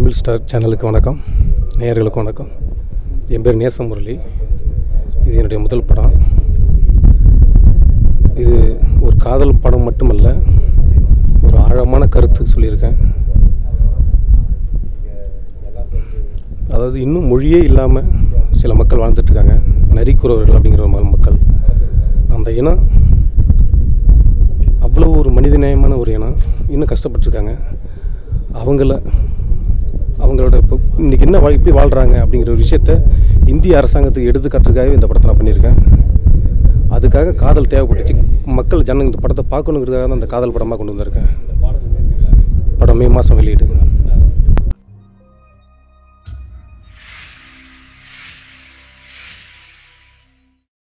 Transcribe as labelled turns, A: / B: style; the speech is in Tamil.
A: தமிழ் ஸ்டார் சேனலுக்கு வணக்கம் நேயர்களுக்கு வணக்கம் என் பேர் நேசம் முரளி இது என்னுடைய முதல் படம் இது ஒரு காதல் படம் மட்டுமல்ல ஒரு ஆழமான கருத்து சொல்லியிருக்கேன் அதாவது இன்னும் மொழியே இல்லாமல் சில மக்கள் வாழ்ந்துட்டுருக்காங்க நரிக்குறவர்கள் அப்படிங்கிற ம- மக்கள் அந்த இனம் அவ்வளோ ஒரு மனிதநேயமான ஒரு இனம் இன்னும் கஷ்டப்பட்டுருக்காங்க அவங்கள அவங்களோட இப்போ இன்றைக்கி என்ன வாழ் எப்படி வாழ்கிறாங்க அப்படிங்கிற ஒரு விஷயத்த இந்திய அரசாங்கத்துக்கு எடுத்துக்காட்டுறதுக்காகவே இந்த படத்தை நான் பண்ணியிருக்கேன் அதுக்காக காதல் தேவைப்பட்டுச்சு மக்கள் ஜனங்க இந்த படத்தை பார்க்கணுங்கிறதுக்காக தான் அந்த காதல் படமாக கொண்டு வந்திருக்கேன் படம் மே மாதம் வெளியீடு